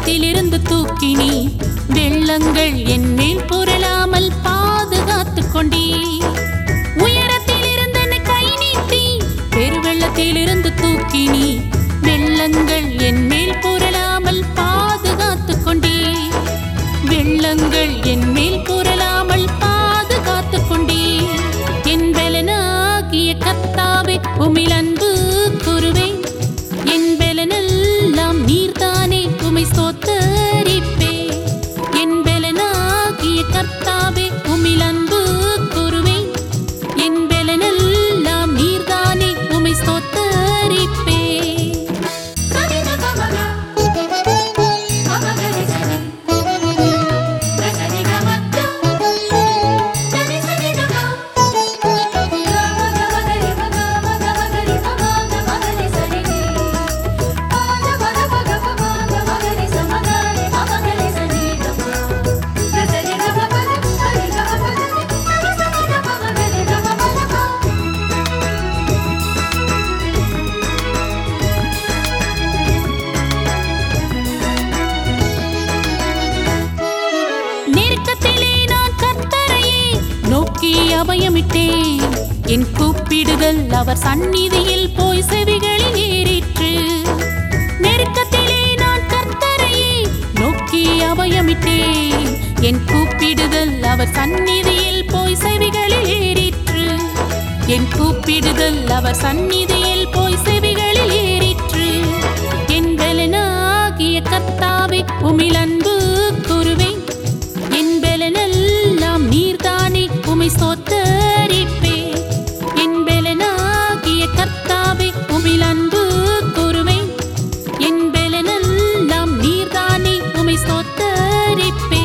உயரத்திலிருந்து தூக்கி நீ வெள்ளங்கள் என் மேல் புரளாமல் பாதுகாத்துக் கொண்டீ உயரத்திலிருந்து என்னை கை நீட்டி பெருவெள்ளத்திலிருந்து தூக்கி நீ வெள்ளங்கள் என் மேல் புரளாமல் பாதுகாத்துக் கொண்டீ வெள்ளங்கள் என் மேல் புரளாமல் பாதுகாத்துக் கொண்டீ என் பலனாகிய கர்த்தாவே உமிழ் அன்பு கூறுவேன் என் பலனெல்லாம் நீர்தானே உமை ஸ்தோத்தரிப்பே என் பலனாகிய கர்த்தாவே உமிழ் அன்பு கூறுவேன் என் பலனெல்லாம் நீர்தானே உமை ஸ்தோத்தரிப்பே நெருக்கத்திலே நான் கர்த்தரையே நோக்கி அபயமிட்டேன் என் கூப்பிடுதல் அவர் சந்நிதியில் போய் செவிகளில் ஏறிற்று நெருக்கத்திலே நான் கர்த்தரையே நோக்கி அபயமிட்டேன் என் கூப்பிடுதல் அவர் சந்நிதியில் போய் செவிகளில் ஏறிற்று என் கூப்பிடுதல் அவர் சந்நிதியில் போய் செவிகளில் ஏறிற்று என் பலனாகிய கர்த்தாவே உமிழ் அன்பு கூறுவேன் என் பலனெல்லாம் நீர்தானே உமை சோத்தரிப்பே என் பலனாகிய கர்த்தாவே உமிழ் அன்பு கூறுவேன் என் பலனெல்லாம் நீர்தானே உமை சோத்தரிப்பே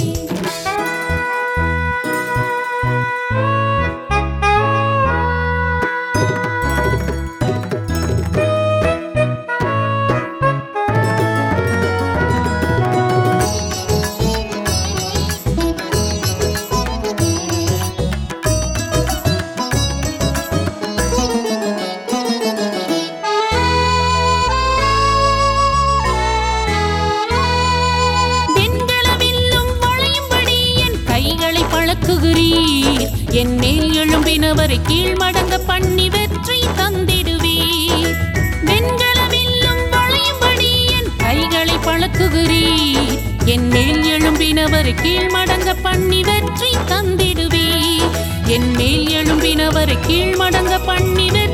வெண்கலவில்லும் வளையும்படி என் கைகளை பழக்குகிறீர் என் மேல் எழும்பினவரை கீழ்மடங்க பண்ணி வெற்றி தந்திடுவீர் வெண்கலவில்லும் வளையும்படி என் கைகளை பழக்குகிறீர் என் மேல் எழும்பினவரை கீழ்மடங்க பண்ணி வெற்றி தந்திடுவீர் என் மேல் எழும்பினவரை கீழ்மடங்க பண்ணி வெற்றி